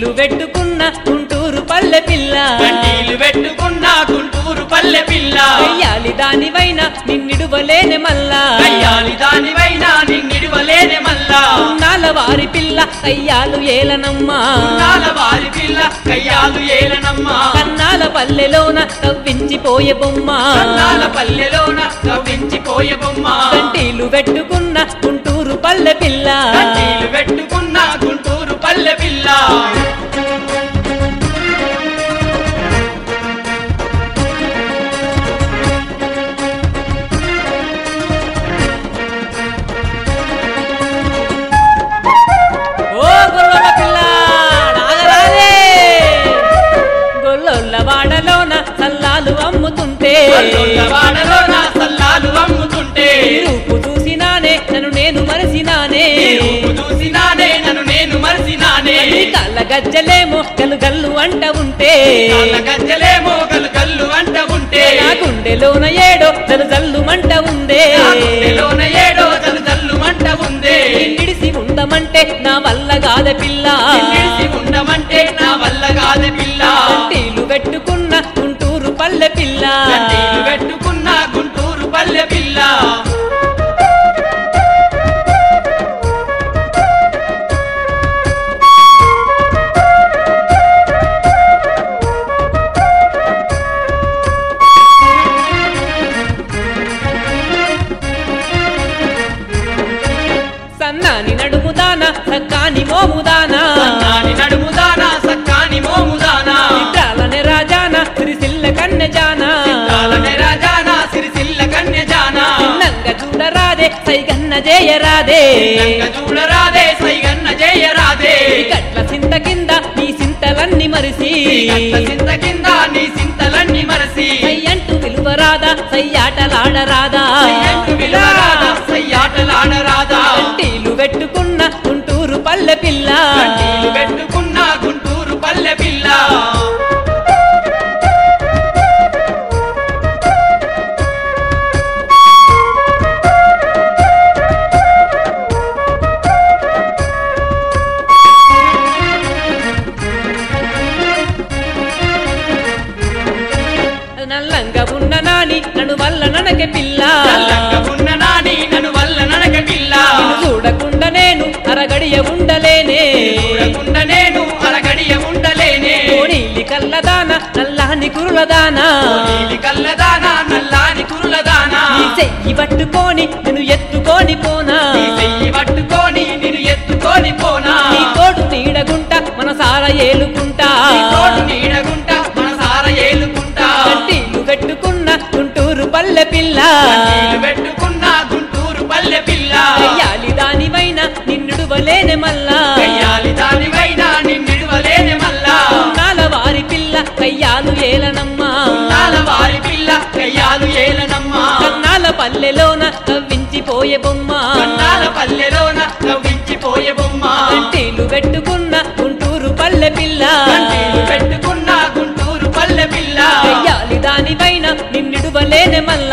కంటీలు పెట్టుకున్న గుంటూరు పల్లె పిల్ల కంటీలు పెట్టుకున్న గుంటూరు పల్లె పిల్ల అయ్యాలి దానివైన నిన్నిడువలేని మల్లా కయ్యాలి దానివైనా నిన్నిడువలేనే మల్లా ఉన్నాల వారి పిల్ల అయ్యాలు ఏలనమ్మా ఉన్నాల వారి పిల్ల కయ్యాలు ఏలనమ్మా కన్నాల పల్లెలోన కవ్వించిపోయే బొమ్మ కన్నాల పల్లెలోన కవ్వించిపోయే బొమ్మ కంటీలు పెట్టుకున్న గుంటూరు పల్లె పిల్ల కంటీలు పెట్టుకున్న గుంటూరు పల్లె పిల్ల ఓ గొల్లల పిల్ల నాగరాజే గొల్లొల్ల వాడలోన సల్లాలు అమ్ముతుంటే పల్లొల్ల వాడలోన సల్లాలు అమ్ముతుంటే ఈ రూపు చూసినానే నన్ను నేను మరసినానే ఈ రూపు చూసినానే నన్ను నేను మరిసినానే నీ కళ్ళ గజ్జలేమో గల్లు గల్లు అంట ఉంటే కాళ్ళ గజ్జలేమో గలు గల్లు అంట ఉంటే నా గుండెలోన ఏడో జలు జల్లు మంట ఉందే నా గుండెలోన ఏడో జలు జల్లు మంట ఉందే నిడిసి ఉండమంటే నా వల్ల కాద పిల్ల నిలిచి ఉండమంటే నా వల్ల కాదు పిల్ల కంటీలు పెట్టుకున్న గుంటూరు పల్లె పిల్ల కంటీలు పెట్టుకున్న గుంటూరు పల్లె పిల్ల సన్నాని నడుముదాన సక్కాని మోముదానా సన్నాని నడుముదానా సక్కాని మోముదానా చిత్రాలనే రాజాన సిరిసిల్ల కన్నె జానా కాలనే రాజానా సిరిసిల్ల కన్య జానా చిన్నంగ చూడరాదే సైగన్న జయరాదే నంగ చూడరాదే సైగన్న జయరాదే గట్ల సింత కింద నీ సింతలన్నీ మరిసి కట్ల సింత కింద నీ సింతలన్నీ మరసి సయ్యంటూ విలువరాదా సయ్యాటలాడరాదా సయ్యంటు విలువరాదా సయ్యాటలాడరాదా కంటీలు పెట్టుకున్న గుంటూరు పల్లె పిల్ల కంటీలు పెట్టుకున్న గుంటూరు పల్లె పిల్ల నల్లంగా ఉన్న నాని నన్ను వల్ల ననక పిల్ల చల్లంగా ఉన్న నాని నన్ను వల్ల నడక పిల్ల నిన్ను చూడకుండా నేను అరగడియ ఉండలేనే చూడకుండా నేను అలగడియ ఉండలేనే కోణీలి కల్లదాన నల్లాని కురులదానా నీలి కల్లదానా నల్లాని కురులదానా నీ చెయ్యి పట్టుకొని నేను ఎత్తుకొని పోనా నీ చెయ్యి పట్టుకొని నిన్ను ఎత్తుకొని పోనా నీ తోడు నీడగుంట మనసార ఏలుకుంటా నీ తోడు నీడగుంటా మన సార ఏలుకుంటా కంటీలు పెట్టుకున్న గుంటూరు పల్లె పిల్ల నీళ్ళు పెట్టుకున్న గుంటూరు పల్లె పిల్ల అయ్యాలి దానివైన నిన్నుడువలేనే మల్లా కయ్యాలి దానివైనా నిన్నిడవలేని మల్లా ఉన్నాల వారి పిల్ల కయ్యాలు ఏలనమ్మా నాల వారి పిల్ల కయ్యాలు ఏలనమ్మా కన్నాల పల్లెలోన కవ్వించిపోయే బొమ్మ కన్నాల పల్లెలోన నవ్వించిపోయే బొమ్మ కంటీలు పెట్టుకున్న గుంటూరు పల్లె పిల్ల కంటీలు పెట్టుకున్న గుంటూరు పల్లె పిల్ల కయ్యాలి దానివైన నిన్నుడువలేనే మల్లా